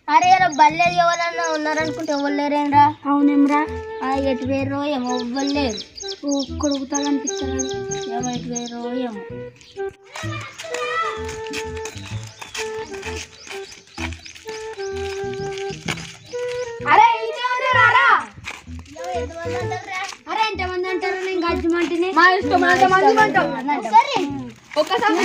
అరే రా బల్లేదు ఎవరన్నా ఉన్నారనుకుంటే ఎవరు లేరేంరా అవునేమ్రా ఆ ఎటు వేరో ఏమో ఎవ్వరు లేరు కొడుకుతా అనిపిస్తాడు ఏమో ఎటు వేరో ఏమో అరే ఇంకే ఉన్నారా ఎంతమంది అంటారా అరే ఎంతమంది అంటారు నేను గజ్జమంటిని మా ఇష్టం అంతమంది అంటాం ఒక్కసారి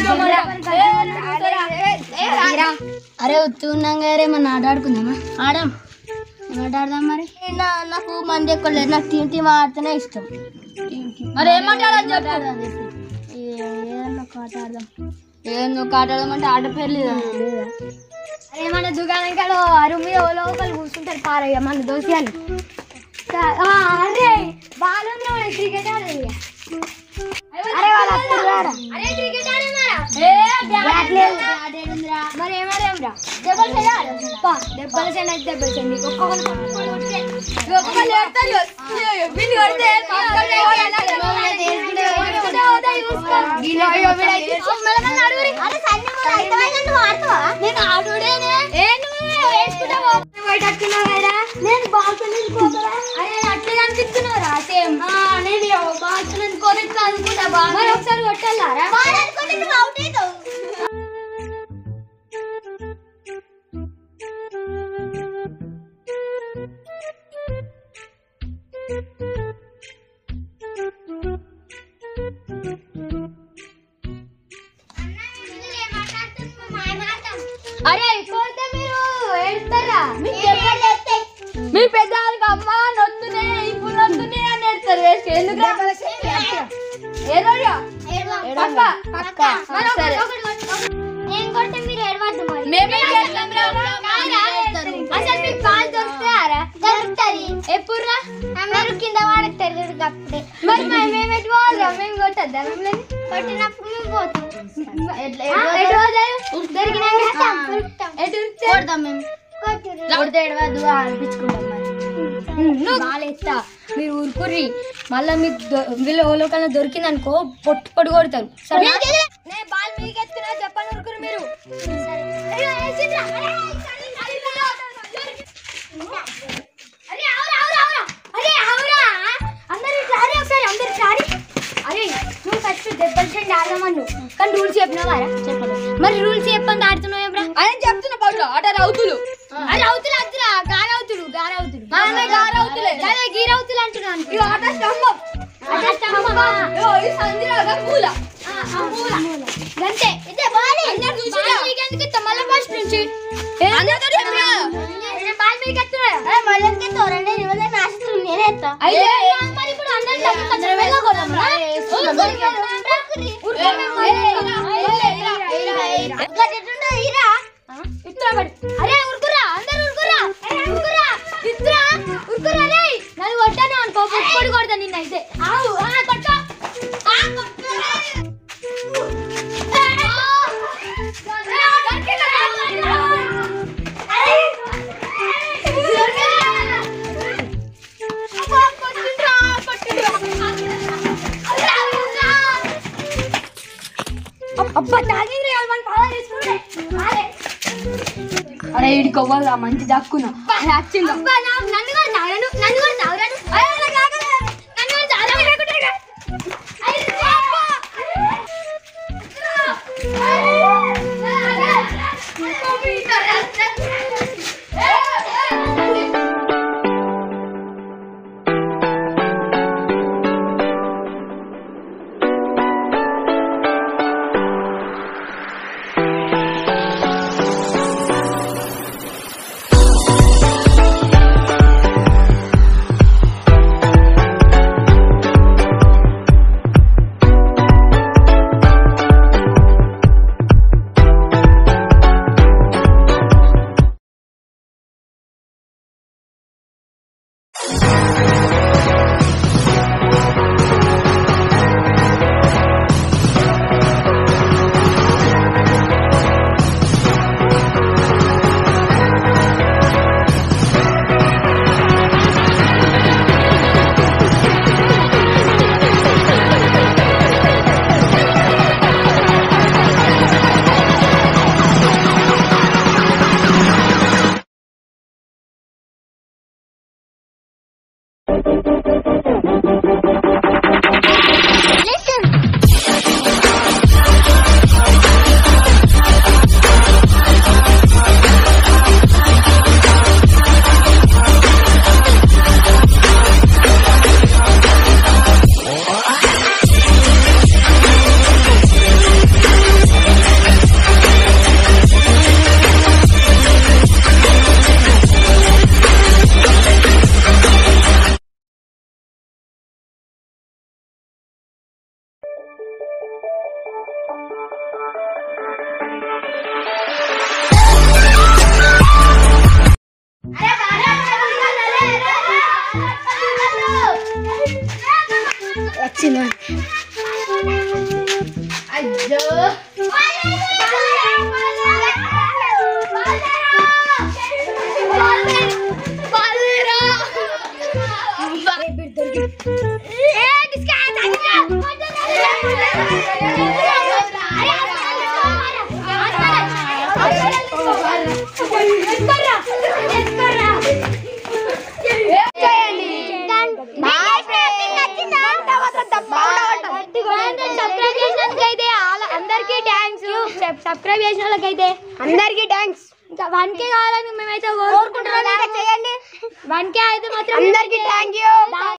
అరే ఉత్తున్నాం గారే మన ఆట ఆడుకుందామా ఆడాం ఏమాట ఆడదాం మరి నా- నాకు మంది ఎక్కువ లేదు నాకు టీం టీం ఆడితేనే ఇష్టం మరి ఏమంటాడని చెప్పు ఏ- ఏదన్నా ఒక ఆట ఆడదాం ఏం నువ్వు ఆడదామంటే ఆట పేరు లేదా అరే మన దుకాణం కాడ అరువు మీద ఓలో ఒకరు కూర్చుంటారు పారయ్య మన దోసియాలు అరే బాగుంది మన క్రికెట్ ఆడేది అరే వాళ్ళు అప్పుడు రారా అరే క్రికెట్ ఆడేమారా బ్యాట్ లేదు మరి ఏమాడేమ్రా దెబ్బలు చేయాలి దెబ్బలు చేయండి అయితే దెబ్బలు చేయండి ఒక్కొక్కరు ఒక్కొక్కరు కొడితే ఒక్కళ్ళు ఏడతారు. వీళ్ళు కొడితే పక్కనే నేను ఆడుడేనే ఏ నువ్వు వేసుకుంటావా పోయేటట్టున్నావు కదా నేను బాగుంటుంది అరే అట్లే అనిపిస్తున్నావురా సేమ్ నేను బాగుంటుంది కోరిక అనుకుంటా మరి ఒకసారి కొట్టాలారా అరే పోతే మీరు ఏడుస్తారా మీకు దెబ్బలు లేస్తాయి మీ పెద్దవాళ్ళకి అమ్మ నొత్తునే ఇప్పుడు నొత్తునే అని ఏడతారు వేసి ఎందుకు ఏరోడియా పక్క పక్క మరి సరే నేను కొడితే మీరు ఏడవద్దు మరి మేమే చేస్తాం రా. అసలు మీకు కాలు దొరుకుతారా దొరుకుతుంది ఎప్పుడురా మీరు కింద వాడతారు చూడు అప్పుడే మరి మరి మేము ఎటు పోవాలా మేము కొట్టద్దా మిమ్మల్ని కొట్టినప్పుడు మేము పోతాం ఆ, ఎటు పోతారు దొరికినాక ఎటు ఉరుకుతారు? కొడదాం మేము కొట్టుర్రు. కొడితే ఏడవద్దు అనిపించుకుంటాం మరి బాల్ ఎత్తా మీరు ఊరుకుర్రి మళ్ళీ మీకు దొ- వీళ్ళు ఎవరో కన్నా దొరికింది అనుకో పొట్టు పొట్టు కొడతారు సరే నేను బాల్ మీకు ఎత్తున్నా చెప్పండి ఊరుకురు మీరు అరే ఆవురా, ఆవురా, ఆవురా. అరే ఆవురా. అందరూ ఇట్లా అరే ఒకసారి అందరూ ఇట్లా ఆడి. అరే నువ్వు ఫస్ట్ దెబ్బలు చెండి ఆడమను కానీ రూల్స్ చెప్పినావారా చెప్పలేదు మరి రూల్స్ చెప్పండి ఆడుతున్నావు ఏమ్రా ఆయన చెప్తున్న పౌరులు ఆట రౌతులు అరే అవుతులు అద్దురా గారవుతులు గారవుతులు మనమే గారవుతులే. అదే గీరవుతులు అంటున్నాను ఇది ఆట స్తంభం అదే స్తంభం. ఓ, ఈ సంధిలాగా పూల ఆ, ఆ మూల. గంతే ఇదే బాల్ అందరూ చూసిరా? బాల్ మీకు ఎందుకు ఇస్తా? మళ్ళా ఫస్ట్ నుంచి అందరితో చెప్పినా నేను బాల్ మీకు ఎత్తున్నా అయితే మరి ఇప్పుడు అందరూ తగ్గుతా త్వరగా కొడదాంరా. ఊరుకోండి, ఊరుకోండి. ఊరుకోండి, ఊరుకోండి. ఆ? ఇస్తురా మరి. అరే ఉరుకురా అందరూ ఉరుకురా ఉరుకురా ఇస్తురా ఉరుకురా రే నన్ను కొట్టాను అనుకో పొడి కొడతా నిన్న అయితే ఆవు ఆ, కొట్ట ఆ, కొట్టు. అబ్బా తాగింది వాళ్ళని ఫాలో చేసుకుంటే అరే ఇడికి అవ్వాలి మంచి దక్కున్నా వచ్చిందా అబ్బా నా నన్ను కూడా తాగను నన్ను కూడా తాగను అయ్యో నాకు ఆగలే నన్ను కూడా తాగను లేకుంటే అయ్యో అబ్బా ఆ అందరికీ థ్యాంక్స్ సబ్స్క్రైబ్ చేసిన వాళ్ళకైతే అందరికీ థ్యాంక్స్ ఇంకా వన్ కే కావాలని మేమైతే కోరుకుంటున్నాం చేయండి వన్ కే అయితే మాత్రం అందరికీ థ్యాంక్ యూ